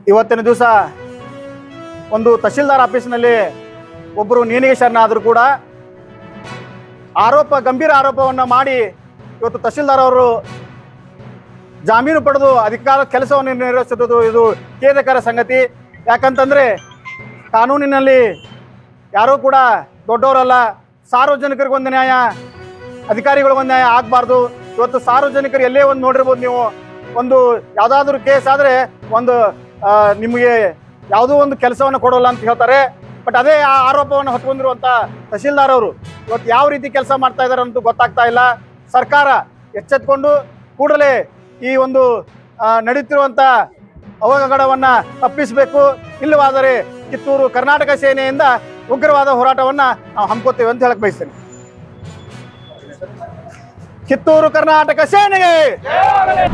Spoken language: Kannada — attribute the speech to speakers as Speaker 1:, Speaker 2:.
Speaker 1: ಇವತ್ತಿನ ದಿವಸ ಒಂದು ತಹಶೀಲ್ದಾರ್ ಆಫೀಸ್ನಲ್ಲಿ ಒಬ್ಬರು ನೇಣಿಗೆ ಶರಣಾದರೂ ಕೂಡ ಆರೋಪ ಗಂಭೀರ ಆರೋಪವನ್ನು ಮಾಡಿ ಇವತ್ತು ತಹಶೀಲ್ದಾರ್ ಅವರು ಜಾಮೀನು ಪಡೆದು ಅಧಿಕಾರ ಕೆಲಸವನ್ನು ನಿರ್ವಹಿಸುವುದು ಇದು ಖೇದಕರ ಸಂಗತಿ ಯಾಕಂತಂದರೆ ಕಾನೂನಿನಲ್ಲಿ ಯಾರೂ ಕೂಡ ದೊಡ್ಡವರಲ್ಲ ಸಾರ್ವಜನಿಕರಿಗೊಂದು ನ್ಯಾಯ ಅಧಿಕಾರಿಗಳಿಗೊಂದು ನ್ಯಾಯ ಆಗಬಾರ್ದು ಇವತ್ತು ಸಾರ್ವಜನಿಕರು ಎಲ್ಲೇ ಒಂದು ನೋಡಿರ್ಬೋದು ನೀವು ಒಂದು ಯಾವುದಾದ್ರೂ ಕೇಸ್ ಆದರೆ ಒಂದು ಆ, ನಿಮಗೆ ಯಾವುದೋ ಒಂದು ಕೆಲಸವನ್ನು ಕೊಡೋಲ್ಲ ಅಂತ ಹೇಳ್ತಾರೆ ಬಟ್ ಅದೇ ಆ ಆರೋಪವನ್ನು ಹೊತ್ಕೊಂಡಿರುವಂಥ ತಹಶೀಲ್ದಾರ್ ಅವರು ಇವತ್ತು ಯಾವ ರೀತಿ ಕೆಲಸ ಮಾಡ್ತಾ ಇದ್ದಾರೆ ಅಂತ ಗೊತ್ತಾಗ್ತಾ ಇಲ್ಲ ಸರ್ಕಾರ ಎಚ್ಚೆತ್ಕೊಂಡು ಕೂಡಲೇ ಈ ಒಂದು ಆ, ನಡೀತಿರುವಂಥ ಅವಘಡವನ್ನು ತಪ್ಪಿಸಬೇಕು ಇಲ್ಲವಾದರೆ ಕಿತ್ತೂರು ಕರ್ನಾಟಕ ಸೇನೆಯಿಂದ ಉಗ್ರವಾದ ಹೋರಾಟವನ್ನು ನಾವು ಹಮ್ಕೋತೇವೆ ಅಂತ ಹೇಳಕ್ ಬಯಸ್ತೇನೆ ಕಿತ್ತೂರು ಕರ್ನಾಟಕ ಸೇನೆಗೆ